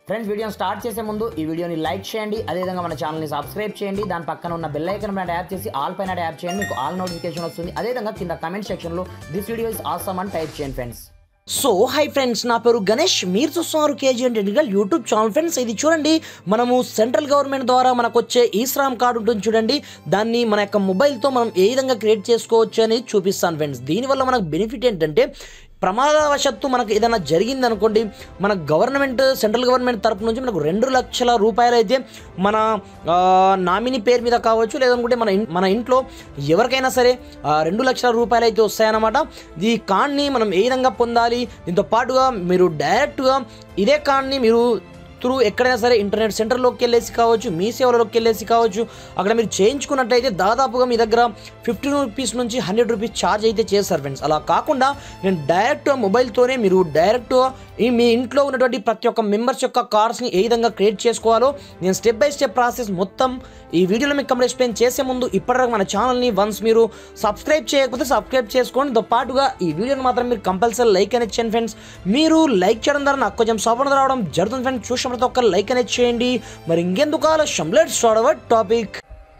friends వీడియోని start చేసే ముందు ఈ వీడియోని లైక్ చేయండి అదేవిధంగా మన ఛానల్ని సబ్స్క్రైబ్ చేయండి దాని పక్కన ఉన్న బెల్ ఐకన్ పైన ట్యాప్ చేసి ఆల్ పైన ట్యాప్ చేయండి మీకు ఆల్ నోటిఫికేషన్ వస్తుంది అదేవిధంగా కింద కమెంట్ సెక్షన్లో దిస్ వీడియో ఇస్ ఆసమ్ అని టైప్ చేయండి ఫ్రెండ్స్ సో హై ఫ్రెండ్స్ నా పేరు గణేష్ మీరు చూస్తున్నారు KG technical YouTube channel friends ఇది చూడండి మనము సెంట్రల్ గవర్నమెంట్ ద్వారా మనకు వచ్చే ఈ శ్రామ్ కార్డు ఉంటుంది చూడండి దాన్ని మన యొక్క మొబైల్తో మనం ఏ విధంగా క్రియేట్ చేసుకోవచ్చు అని చూపిస్తాను ఫ్రెండ్స్ దీనివల్ల మనకు బెనిఫిట్ ఏంటంటే ప్రమాదవశత్తు మనకు ఏదైనా జరిగింది అనుకోండి మన గవర్నమెంట్ సెంట్రల్ గవర్నమెంట్ తరపు నుంచి మనకు రెండు లక్షల రూపాయలు అయితే మన ఆ, నామినీ పేరు మీద కావచ్చు లేదనుకుంటే మన ఇన్- మన ఇంట్లో ఎవరికైనా సరే ఆ, రెండు లక్షల రూపాయలు అయితే వస్తాయన్నమాట ఈ కార్డ్ని మనం ఏ విధంగా పొందాలి దీంతో పాటుగా మీరు డైరెక్ట్గా ఇదే కార్డ్ని మీరు త్రూ ఎక్కడైనా సరే ఇంటర్నెట్ సెంటర్లోకి వెళ్ళేసి కావచ్చు మీ సేవలలోకి వెళ్ళేసి కావచ్చు అక్కడ మీరు చేయించుకున్నట్టయితే దాదాపుగా మీ దగ్గర ఫిఫ్టీన్ రూపీస్ నుంచి హండ్రెడ్ రూపీస్ ఛార్జ్ అయితే చేస్తారు ఫ్రెండ్స్ అలా కాకుండా నేను డైరెక్ట్ మొబైల్తోనే మీరు డైరెక్ట్ ఈ మీ ఇంట్లో ఉన్నటువంటి ప్రతి ఒక్క మెంబర్స్ యొక్క కార్డ్స్ని ఏ విధంగా క్రియేట్ చేసుకోవాలో నేను స్టెప్ బై స్టెప్ ప్రాసెస్ మొత్తం ఈ వీడియోలో మీకు కంప్లీట్ ఎక్స్ప్లెయిన్ చేసే ముందు ఇప్పటివరకు మన ఛానల్ని వన్స్ మీరు సబ్స్క్రైబ్ చేయకపోతే సబ్స్క్రైబ్ చేసుకోండి తో పాటుగా ఈ వీడియోని మాత్రం మీరు కంపల్సరీ లైక్ అనేది చేయండి ఫ్రెండ్స్ మీరు లైక్ చేయడం ద్వారా నాకు కొంచెం సపోర్ట్ రావడం జరుగుతుంది ఫ్రెండ్స్ చూసిన ప్రతి ఒక్క లైక్ అనేది చేయండి మరి ఇంకెందుకు ఆలస్యం let's start our topic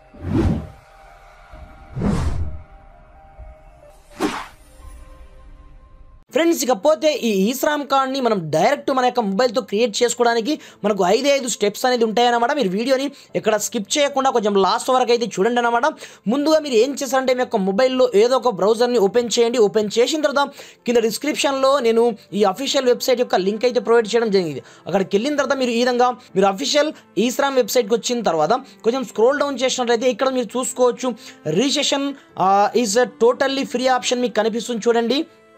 friends ఇకపోతే ఈ ఈశ్రామ్ కార్డ్ని మనం డైరెక్ట్ మన యొక్క మొబైల్తో క్రియేట్ చేసుకోవడానికి మనకు ఐదు ఐదు స్టెప్స్ అనేది ఉంటాయన్నమాట మీరు వీడియోని ఇక్కడ స్కిప్ చేయకుండా కొంచెం లాస్ట్ వరకు అయితే చూడండి అనమాట ముందుగా మీరు ఏం చేస్తారంటే మీ యొక్క మొబైల్లో ఏదో ఒక బ్రౌజర్ని ఓపెన్ చేయండి ఓపెన్ చేసిన తర్వాత కింద డిస్క్రిప్షన్లో నేను ఈ అఫీషియల్ వెబ్సైట్ యొక్క లింక్ అయితే ప్రొవైడ్ చేయడం జరిగింది అక్కడికి వెళ్ళిన తర్వాత మీరు ఈ విధంగా మీరు అఫీషియల్ ఈశ్రామ్ వెబ్సైట్కి వచ్చిన తర్వాత కొంచెం స్క్రోల్ డౌన్ చేసినట్లయితే ఇక్కడ మీరు చూసుకోవచ్చు registration is totally free option మీకు కనిపిస్తుంది చూడండి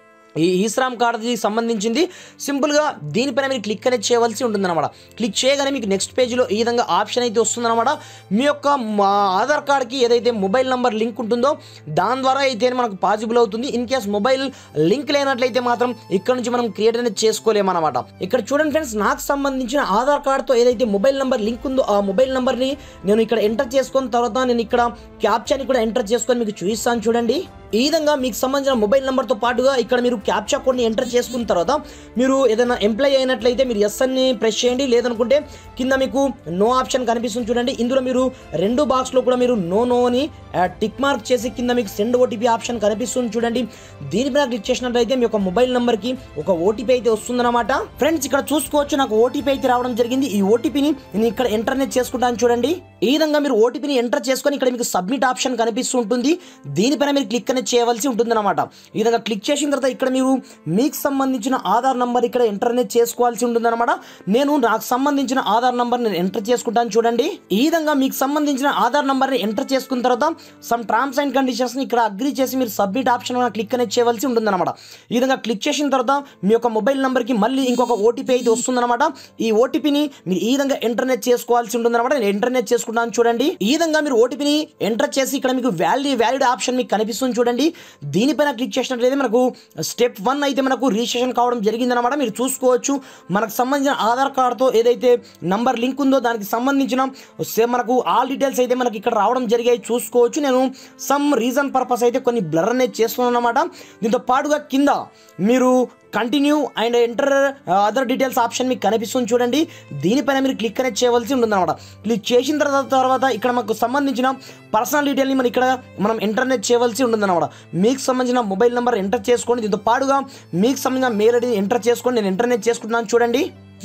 ఈ ఈశ్రామ్ కార్డ్కి సంబంధించింది సింపుల్గా దీనిపైన మీరు క్లిక్ అనేది చేయవలసి ఉంటుందన్నమాట క్లిక్ చేయగానే మీకు నెక్స్ట్ పేజ్లో ఈ విధంగా ఆప్షన్ అయితే వస్తుందన్నమాట మీ యొక్క మా ఆధార్ కార్డ్కి ఏదైతే మొబైల్ నెంబర్ లింక్ ఉంటుందో దాని ద్వారా అయితే మనకు పాసిబుల్ అవుతుంది ఇన్ కేస్ మొబైల్ లింక్ లేనట్లయితే మాత్రం ఇక్కడ నుంచి మనం క్రియేట్ అనేది చేసుకోలేమన్నమాట ఇక్కడ చూడండి ఫ్రెండ్స్ నాకు సంబంధించిన ఆధార్ కార్డ్తో ఏదైతే మొబైల్ నెంబర్ లింక్ ఉందో ఆ మొబైల్ నెంబర్ని నేను ఇక్కడ ఎంటర్ చేసుకున్న తర్వాత నేను ఇక్కడ క్యాప్చాని కూడా ఎంటర్ చేసుకొని మీకు చూపిస్తాను చూడండి ఈ విధంగా మీకు సంబంధించిన మొబైల్ నెంబర్తో పాటుగా ఇక్కడ మీరు క్యాప్చా కోడ్ని ఎంటర్ చేసుకున్న తర్వాత మీరు ఏదైనా ఎంప్లాయ్ అయినట్లయితే మీరు ఎస్ అని ప్రెస్ చేయండి లేదనుకుంటే కింద మీకు నో ఆప్షన్ కనిపిస్తుంది చూడండి ఇందులో మీరు రెండు బాక్స్లో కూడా మీరు నో నో అని టిక్ మార్క్ చేసి కింద మీకు సెండ్ ఓటీపీ ఆప్షన్ కనిపిస్తుంది చూడండి దీనిపైన క్లిక్ చేసినట్లయితే మీ యొక్క మొబైల్ నెంబర్కి ఒక ఓటీపీ అయితే వస్తుందన్నమాట ఫ్రెండ్స్ ఇక్కడ చూసుకోవచ్చు నాకు ఓటీపీ అయితే రావడం జరిగింది ఈ ఓటీపీని నేను ఇక్కడ ఎంటర్ అనేది చేసుకుంటాను చూడండి ఈ విధంగా మీరు ఓటీపీని ఎంటర్ చేసుకొని ఇక్కడ మీకు సబ్మిట్ ఆప్షన్ కనిపిస్తుంటుంది దీనిపైన మీరు క్లిక్ అనేది చేయవలసి ఉంటుంది అనమాట ఈ విధంగా క్లిక్ చేసిన తర్వాత ఇక్కడ మీరు మీకు సంబంధించిన ఆధార్ నంబర్ ఇక్కడ ఎంటర్ అనేది చేసుకోవాల్సి ఉంటుంది అనమాట నేను నాకు సంబంధించిన ఆధార్ నంబర్ నేను ఎంటర్ చేసుకుంటాను చూడండి ఈ విధంగా మీకు సంబంధించిన ఆధార్ నంబర్ని ఎంటర్ చేసుకున్న తర్వాత సమ్ టర్మ్స్ అండ్ కండిషన్స్ ఇక్కడ అగ్రి చేసి మీరు సబ్మిట్ ఆప్షన్ క్లిక్ అనేది చేయవలసి ఉంటుంది అనమాట ఈ విధంగా క్లిక్ చేసిన తర్వాత మీ యొక్క మొబైల్ నెంబర్కి మళ్ళీ ఇంకొక ఓటీపీ అయితే వస్తుందన్నమాట ఈ ఓటీపీని మీరు ఈ విధంగా ఎంటర్ అనేది చేసుకోవాల్సి ఉంటుంది అనమాట నేను ఎంటర్ అనేది చేసుకుంటాను చూడండి ఈ విధంగా మీరు ఓటీపీని ఎంటర్ చేసి ఇక్కడ మీకు వ్యాలిడ్ వ్యాలిడ్ ఆప్షన్ మీకు కనిపిస్తుంది చూడండి దీనిపైన క్లిక్ చేసినట్లయితే మనకు స్టెప్ వన్ అయితే మనకు రిజిస్ట్రేషన్ కావడం జరిగిందనమాట మీరు చూసుకోవచ్చు మనకు సంబంధించిన ఆధార్ కార్డ్తో ఏదైతే నంబర్ లింక్ ఉందో దానికి సంబంధించిన సే- మనకు ఆల్ డీటెయిల్స్ అయితే మనకి ఇక్కడ రావడం జరిగాయి చూసుకోవచ్చు నేను సమ్ రీజన్ పర్పస్ అయితే కొన్ని బ్లర్ అనేది చేస్తున్నాను అనమాట దీంతో పాటుగా కింద మీరు continue and enter other details option మీకు కనిపిస్తుంది చూడండి దీనిపైన మీరు క్లిక్ అనేది చేయవలసి ఉంటుంది అనమాట క్లిక్ చేసిన తర్వాత తర్వాత ఇక్కడ మాకు సంబంధించిన పర్సనల్ డీటెయిల్ని మనం ఇక్కడ మనం ఎంటర్ అనేది చేయవలసి ఉంటుంది అనమాట మీకు సంబంధించిన మొబైల్ నెంబర్ ఎంటర్ చేసుకోండి దీంతో పాటుగా మీకు సంబంధించిన మెయిల్ ఐడి ఎంటర్ చేసుకోండి నేను ఎంటర్ అనేది చేసుకుంటున్నాను చూడండి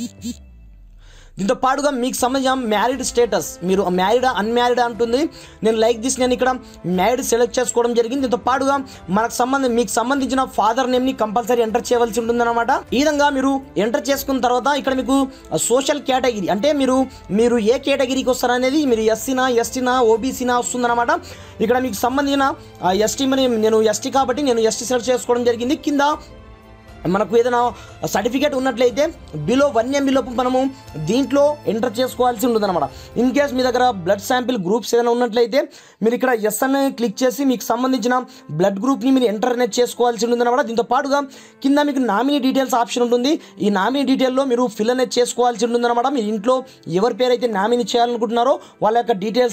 దీంతో పాటుగా మీకు సంబంధించిన మ్యారీడ్ స్టేటస్ మీరు మ్యారీడా అన్మ్యారీడా అంటుంది నేను లైక్ దిస్ నేను ఇక్కడ మ్యారీడ్ సెలెక్ట్ చేసుకోవడం జరిగింది దీంతో పాటుగా మనకు సంబంధం మీకు సంబంధించిన ఫాదర్ నేమ్ని కంపల్సరీ ఎంటర్ చేయవలసి ఉంటుందన్నమాట ఈ విధంగా మీరు ఎంటర్ చేసుకున్న తర్వాత ఇక్కడ మీకు సోషల్ కేటగిరీ అంటే మీరు మీరు ఏ కేటగిరీకి వస్తారనేది మీరు ఎస్సీనా ఎస్టీనా ఓబీసీనా వస్తుందన్నమాట ఇక్కడ మీకు సంబంధించిన ఎస్టీ నేను ఎస్టీ కాబట్టి నేను ఎస్టీ సెలెక్ట్ చేసుకోవడం జరిగింది కింద మనకు ఏదైనా సర్టిఫికేట్ ఉన్నట్లయితే బిలో వన్ ఎంబీ లోపు మనము దీంట్లో ఎంటర్ చేసుకోవాల్సి ఉంటుందన్నమాట ఇన్ కేస్ మీ దగ్గర బ్లడ్ శాంపిల్ గ్రూప్స్ ఏదైనా ఉన్నట్లయితే మీరు ఇక్కడ ఎస్ అని క్లిక్ చేసి మీకు సంబంధించిన బ్లడ్ గ్రూప్ని మీరు ఎంటర్ అనేది చేసుకోవాల్సి ఉంటుందన్నమాట దీంతో పాటుగా కింద మీకు నామినీ డీటెయిల్స్ ఆప్షన్ ఉంటుంది ఈ నామినీ డీటెయిల్లో మీరు ఫిల్ అనేది చేసుకోవాల్సి ఉంటుందన్నమాట మీ ఇంట్లో ఎవరి పేరు అయితే నామినీ చేయాలనుకుంటున్నారో వాళ్ళ యొక్క డీటెయిల్స్ని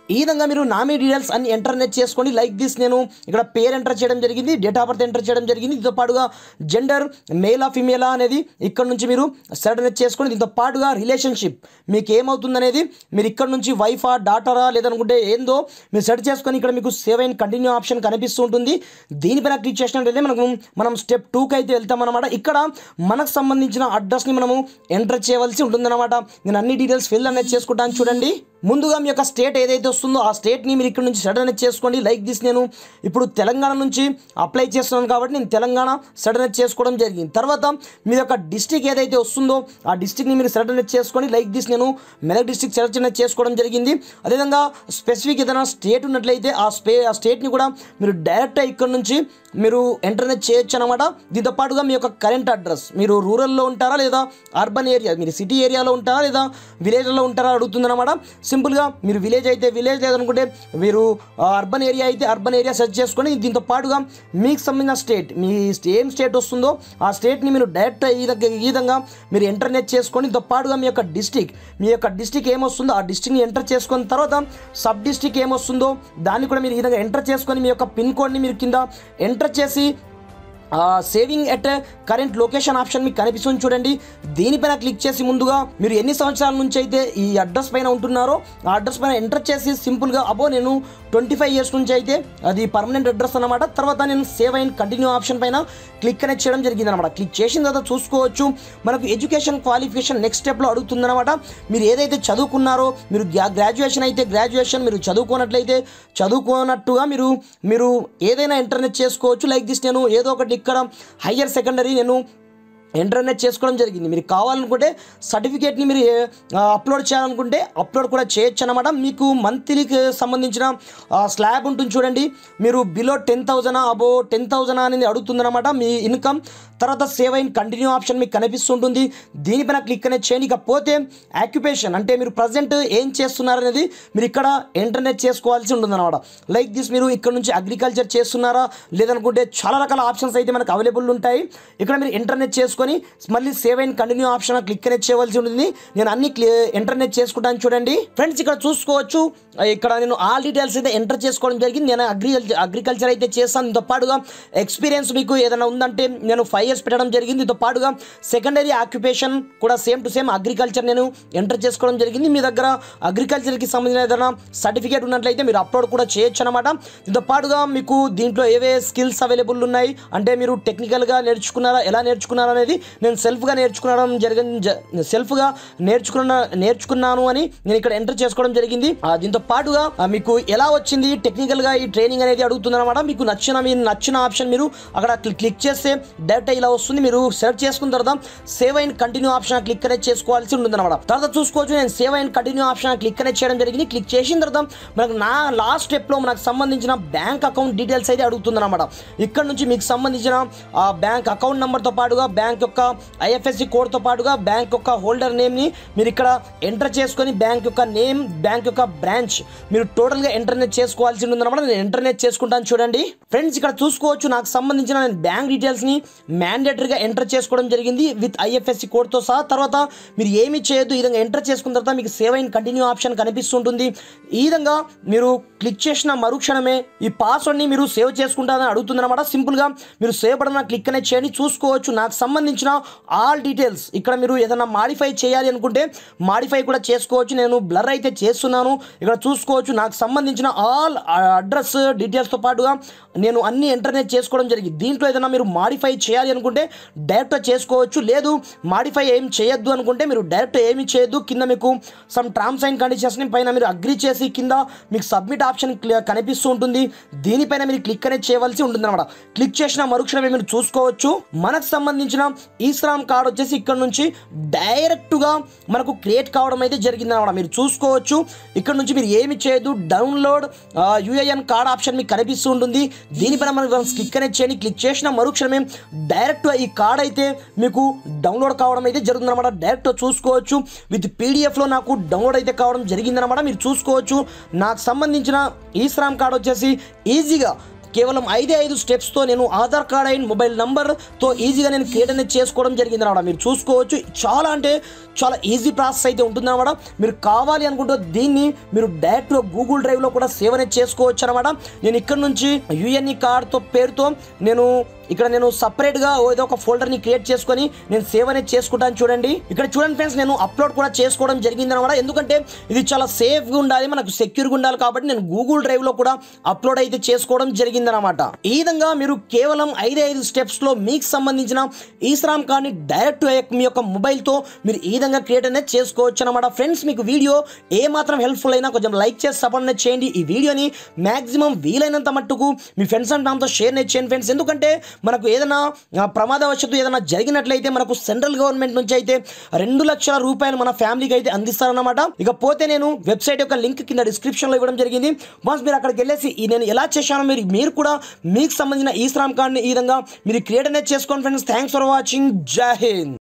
ఈ విధంగా మీరు నామీ డీటెయిల్స్ అన్ని ఎంటర్నెట్ చేసుకోండి లైక్ దిస్ నేను ఇక్కడ పేరు ఎంటర్ చేయడం జరిగింది డేట్ ఆఫ్ బర్త్ ఎంటర్ చేయడం జరిగింది దీంతో పాటుగా జెండర్ మేలా ఫిమేలా అనేది ఇక్కడ నుంచి మీరు సెలెక్ట్ చేసుకోండి దీంతో పాటుగా రిలేషన్షిప్ మీకు ఏమవుతుంది అనేది మీరు ఇక్కడ నుంచి వైఫా డాటరా లేదనుకుంటే ఏందో మీరు సెట్ చేసుకొని ఇక్కడ మీకు సేవ్ అయిన కంటిన్యూ ఆప్షన్ కనిపిస్తూ ఉంటుంది దీనిపైన క్లిక్ చేసినట్లయితే మనకు మనం స్టెప్ టూకి అయితే వెళ్తాం అనమాట ఇక్కడ మనకు సంబంధించిన అడ్రస్ని మనము ఎంటర్ చేయవలసి ఉంటుందన్నమాట నేను అన్ని డీటెయిల్స్ ఫిల్ అనేది చేసుకుంటాను చూడండి ముందుగా మీ యొక్క స్టేట్ ఏదైతే వస్తుందో ఆ స్టేట్ని మీరు ఇక్కడ నుంచి సెట్ అనేది చేసుకోండి లైక్ దిస్ నేను ఇప్పుడు తెలంగాణ నుంచి అప్లై చేస్తున్నాను కాబట్టి నేను తెలంగాణ సెట్ అనేది చేసుకోవడం జరిగింది తర్వాత మీ యొక్క డిస్టిక్ ఏదైతే వస్తుందో ఆ డిస్టిక్ని మీరు సెట్ అనేది చేసుకొని లైక్ దిస్ నేను మెదక్ డిస్టిక్ సెలెక్ట్ అనేది చేసుకోవడం జరిగింది అదేవిధంగా స్పెసిఫిక్ ఏదైనా స్టేట్ ఉన్నట్లయితే ఆ స్పే ఆ స్టేట్ని కూడా మీరు డైరెక్ట్ ఇక్కడ నుంచి మీరు ఎంటర్ అనేది చేయొచ్చు అనమాట దీంతో పాటుగా మీ యొక్క కరెంట్ అడ్రస్ మీరు రూరల్లో ఉంటారా లేదా అర్బన్ ఏరియా మీరు సిటీ ఏరియాలో ఉంటారా లేదా విలేజ్లో ఉంటారా అడుగుతుందన్నమాట సింపుల్గా మీరు విలేజ్ అయితే విలేజ్ లేదనుకుంటే మీరు ఆ, అర్బన్ ఏరియా అయితే అర్బన్ ఏరియా సెర్చ్ చేసుకొని దీంతో పాటుగా మీకు సంబంధించిన స్టేట్ మీ ఏం స్టేట్ వస్తుందో ఆ స్టేట్ని మీరు డైరెక్ట్ ఈ దగ్గర ఈ విధంగా మీరు ఎంటర్నెట్ చేసుకొని దీంతో పాటుగా మీ యొక్క డిస్టిక్ మీ యొక్క డిస్టిక్ ఏమొస్తుందో ఆ డిస్టిక్ని ఎంటర్ చేసుకున్న తర్వాత సబ్ డిస్టిక్ ఏమొస్తుందో దాన్ని కూడా మీరు ఈ విధంగా ఎంటర్ చేసుకొని మీ యొక్క పిన్ కోడ్ని మీరు కింద ఎంటర్ చేసి saving at current location option మీకు కనిపిస్తుంది చూడండి దీనిపైన క్లిక్ చేసి ముందుగా మీరు ఎన్ని సంవత్సరాల నుంచి అయితే ఈ అడ్రస్ పైన ఉంటున్నారో ఆ అడ్రస్ పైన ఎంటర్ చేసి సింపుల్గా అబో నేను ట్వంటీ ఫైవ్ ఇయర్స్ నుంచి అయితే అది పర్మనెంట్ అడ్రస్ అనమాట తర్వాత నేను సేవ్ అయిన కంటిన్యూ ఆప్షన్ పైన క్లిక్ అనేది చేయడం జరిగింది అనమాట క్లిక్ చేసిన తర్వాత చూసుకోవచ్చు మనకు ఎడ్యుకేషన్ క్వాలిఫికేషన్ నెక్స్ట్ స్టెప్లో అడుగుతుందన్నమాట మీరు ఏదైతే చదువుకున్నారో మీరు గ్రాడ్యుయేషన్ అయితే గ్రాడ్యుయేషన్ మీరు చదువుకోనట్లయితే చదువుకోనట్టుగా మీరు మీరు ఏదైనా ఇంటర్నెట్ చేసుకోవచ్చు లైక్ దిస్ నేను ఏదో ఒకటి ఇక్కడ హయ్యర్ సెకండరీ నేను ఇంటర్నెట్ చేసుకోవడం జరిగింది మీరు కావాలనుకుంటే సర్టిఫికేట్ని మీరు అప్లోడ్ చేయాలనుకుంటే అప్లోడ్ కూడా చేయొచ్చు అనమాట మీకు మంత్లీకి సంబంధించిన స్లాబ్ ఉంటుంది చూడండి మీరు below ten thousand above ten thousand అనేది అడుగుతుందన్నమాట మీ ఇన్కమ్ తర్వాత సేవ్ అయిన కంటిన్యూ ఆప్షన్ మీకు కనిపిస్తుంటుంది దీనిపైన క్లిక్ అనేది చేయండి ఇకపోతే ఆక్యుపేషన్ అంటే మీరు ప్రజెంట్ ఏం చేస్తున్నారు అనేది మీరు ఇక్కడ ఇంటర్నెట్ చేసుకోవాల్సి ఉంటుంది అనమాట లైక్ దిస్ మీరు ఇక్కడ నుంచి అగ్రికల్చర్ చేస్తున్నారా లేదనుకుంటే చాలా రకాల ఆప్షన్స్ అయితే మనకు అవైలబుల్ ఉంటాయి ఇక్కడ మీరు ఇంటర్నెట్ చేసుకొని మళ్ళీ సేవ్ అయిన కంటిన్యూ ఆప్షన్ క్లిక్ అనేది చేయవలసి ఉంటుంది నేను అన్ని ఇంటర్నెట్ చేసుకుంటాను చూడండి ఫ్రెండ్స్ ఇక్కడ చూసుకోవచ్చు ఇక్కడ నేను ఆల్ డీటెయిల్స్ అయితే ఎంటర్ చేసుకోవడం జరిగింది నేను అగ్రికల్చర్ అగ్రికల్చర్ అయితే చేస్తాను దీంతో పాటుగా ఎక్స్పీరియన్స్ మీకు ఏదైనా ఉందంటే నేను ఫైవ్ ఇయర్స్ పెట్టడం జరిగింది దీంతో పాటుగా సెకండరీ ఆక్యుపేషన్ కూడా సేమ్ టు సేమ్ అగ్రికల్చర్ నేను ఎంటర్ చేసుకోవడం జరిగింది మీ దగ్గర అగ్రికల్చర్కి సంబంధించిన ఏదైనా సర్టిఫికేట్ ఉన్నట్లయితే మీరు అప్లోడ్ కూడా చేయొచ్చు అనమాట దీంతో పాటుగా మీకు దీంట్లో ఏవే స్కిల్స్ అవైలబుల్ ఉన్నాయి అంటే మీరు టెక్నికల్గా నేర్చుకున్నారా ఎలా నేర్చుకున్నారా అనేది నేను సెల్ఫ్గా నేర్చుకునడం జరిగింది సెల్ఫ్గా నేర్చుకున్న నేర్చుకున్నాను అని నేను ఇక్కడ ఎంటర్ చేసుకోవడం జరిగింది ఆ, దీంతో పాటుగా ఆ, మీకు ఎలా వచ్చింది టెక్నికల్గా ఈ ట్రైనింగ్ అనేది అడుగుతుందన్నమాట మీకు నచ్చిన మీ నచ్చిన ఆప్షన్ మీరు అక్కడ క్లి- క్లిక్ చేస్తే డైరెక్ట్ ఇలా వస్తుంది మీరు సెర్చ్ చేసుకున్న తర్వాత సేవ్ అయిన కంటిన్యూ ఆప్షన్ క్లిక్ అనేది చేసుకోవాల్సి ఉంటుంది అనమాట తర్వాత చూసుకోవచ్చు నేను సేవ్ అయిన కంటిన్యూ ఆప్షన్ క్లిక్ అనేది చేయడం జరిగింది క్లిక్ చేసిన తర్వాత మనకు నా లాస్ట్ స్టెప్లో మనకు సంబంధించిన బ్యాంక్ అకౌంట్ డీటెయిల్స్ అయితే అడుగుతుంది అనమాట ఇక్కడ నుంచి మీకు సంబంధించిన ఆ బ్యాంక్ అకౌంట్ నెంబర్తో పాటుగా బ్యాంక్ యొక్క ఐఎఫ్ఎస్సి కోడ్తో పాటుగా బ్యాంక్ యొక్క హోల్డర్ నేమ్ని మీరు ఇక్కడ ఎంటర్ చేసుకొని బ్యాంక్ యొక్క నేమ్ బ్యాంక్ యొక్క బ్రాంచ్ మీరు టోటల్గా ఇంటర్నెట్ చేసుకోవాల్సి ఉంటుంది అనమాట నేను ఇంటర్నెట్ చేసుకుంటాను చూడండి ఫ్రెండ్స్ ఇక్కడ చూసుకోవచ్చు నాకు సంబంధించిన నేను బ్యాంక్ డీటెయిల్స్ని మ్యాండేటరీగా ఎంటర్ చేసుకోవడం జరిగింది విత్ ఐఎఫ్ఎస్సి కోడ్తో సహా తర్వాత మీరు ఏమి చేయొద్దు ఈ విధంగా ఎంటర్ చేసుకున్న తర్వాత మీకు సేవ్ అయిన కంటిన్యూ ఆప్షన్ కనిపిస్తుంటుంది ఈ విధంగా మీరు క్లిక్ చేసిన మరుక్షణమే ఈ పాస్వర్డ్ని మీరు సేవ్ చేసుకుంటారని అడుగుతుందన్నమాట సింపుల్గా మీరు సేవ్ పడిన క్లిక్ అనేది చేయండి చూసుకోవచ్చు నాకు సంబంధించిన ఆల్ డీటెయిల్స్ ఇక్కడ మీరు ఏదైనా మాడిఫై చేయాలి అనుకుంటే మాడిఫై కూడా చేసుకోవచ్చు నేను బ్లర్ అయితే చేస్తున్నాను ఇక్కడ చూసుకోవచ్చు నాకు సంబంధించిన ఆల్ అడ్రస్ డీటెయిల్స్తో పాటుగా నేను అన్ని ఇంటర్నెట్ చేసుకోవడం జరిగింది దీంట్లో ఏదైనా మీరు మాడిఫై చేయాలి అనుకుంటే డైరెక్ట్ చేసుకోవచ్చు లేదు మాడిఫై ఏం చేయొద్దు అనుకుంటే మీరు డైరెక్ట్ ఏమి చేయొద్దు కింద మీకు సమ్ టర్మ్స్ అండ్ కండిషన్స్ని పైన మీరు అగ్రి చేసి కింద మీకు సబ్మిట్ ఆప్షన్ కనిపిస్తూ ఉంటుంది దీనిపైన మీరు క్లిక్ అనేది చేయవలసి ఉంటుంది అనమాట క్లిక్ చేసిన మరుక్షణమే మీరు చూసుకోవచ్చు మనకు సంబంధించిన ఈ శ్రామ్ కార్డ్ వచ్చేసి ఇక్కడ నుంచి డైరెక్ట్గా మనకు క్రియేట్ కావడం అయితే జరిగింది అనమాట మీరు చూసుకోవచ్చు ఇక్కడ నుంచి మీరు ఏమి చేయదు డౌన్లోడ్ యూఏఎన్ కార్డ్ ఆప్షన్ మీకు కనిపిస్తూ ఉంటుంది దీనిపైన మనం క్లిక్ అనేది చేయండి క్లిక్ చేసిన మరుక్షణమే డైరెక్ట్ ఈ కార్డ్ అయితే మీకు డౌన్లోడ్ కావడం అయితే జరుగుతుందన్నమాట డైరెక్ట్ చూసుకోవచ్చు విత్ పీడిఎఫ్లో నాకు డౌన్లోడ్ అయితే కావడం జరిగిందనమాట మీరు చూసుకోవచ్చు నాకు సంబంధించిన ఈ శ్రామ్ కార్డ్ వచ్చేసి ఈజీగా కేవలం ఐదే ఐదు స్టెప్స్తో నేను ఆధార్ కార్డ్ అయిన మొబైల్ నంబర్తో ఈజీగా నేను క్రియేట్ అనేది చేసుకోవడం జరిగింది అనమాట మీరు చూసుకోవచ్చు చాలా అంటే చాలా ఈజీ ప్రాసెస్ అయితే ఉంటుంది అనమాట మీరు కావాలి అనుకుంటే దీన్ని మీరు డైరెక్ట్గా గూగుల్ డ్రైవ్లో కూడా సేవ్ అనేది చేసుకోవచ్చు అనమాట నేను ఇక్కడ నుంచి యుఎన్ఈ కార్డ్తో పేరుతో నేను ఇక్కడ నేను సపరేట్గా ఏదో ఒక ఫోల్డర్ని క్రియేట్ చేసుకొని నేను సేవ్ అనేది చేసుకుంటాను చూడండి ఇక్కడ చూడండి ఫ్రెండ్స్ నేను అప్లోడ్ కూడా చేసుకోవడం జరిగింది అనమాట ఎందుకంటే ఇది చాలా సేఫ్గా ఉండాలి మనకు సెక్యూర్గా ఉండాలి కాబట్టి నేను గూగుల్ డ్రైవ్లో కూడా అప్లోడ్ అయితే చేసుకోవడం జరిగింది అనమాట ఈ విధంగా మీరు కేవలం ఐదు ఐదు స్టెప్స్లో మీకు సంబంధించిన ఈ శ్రామ్ కార్డ్ని డైరెక్ట్ మీ యొక్క మొబైల్తో మీరు ఈ విధంగా క్రియేట్ అనేది చేసుకోవచ్చు అనమాట ఫ్రెండ్స్ మీకు వీడియో ఏ మాత్రం హెల్ప్ఫుల్ అయినా కొంచెం లైక్ చేసి సపోర్ట్ అనేది చేయండి ఈ వీడియోని మాక్సిమం వీలైనంత మట్టుకు మీ ఫ్రెండ్స్ అండ్ ఫ్యామిలీతో షేర్ అనేది చేయండి ఫ్రెండ్స్ ఎందుకంటే మనకు ఏదైనా ఆ, ప్రమాదవశాత్తు ఏదైనా జరిగినట్లయితే మనకు సెంట్రల్ గవర్నమెంట్ నుంచి అయితే రెండు లక్షల రూపాయలు మన ఫ్యామిలీకి అయితే అందిస్తారన్నమాట ఇకపోతే నేను వెబ్సైట్ యొక్క లింక్ కింద డిస్క్రిప్షన్లో ఇవ్వడం జరిగింది వన్స్ మీరు అక్కడికి వెళ్ళేసి ఈ నేను ఎలా చేశానో మీరు మీరు కూడా మీకు సంబంధించిన ఈ శ్రామ్ కార్డ్ని ఈ విధంగా మీరు క్రియేట్ అనేది చేసుకోండి ఫ్రెండ్స్ థ్యాంక్స్ ఫర్ వాచింగ్ జై హింద్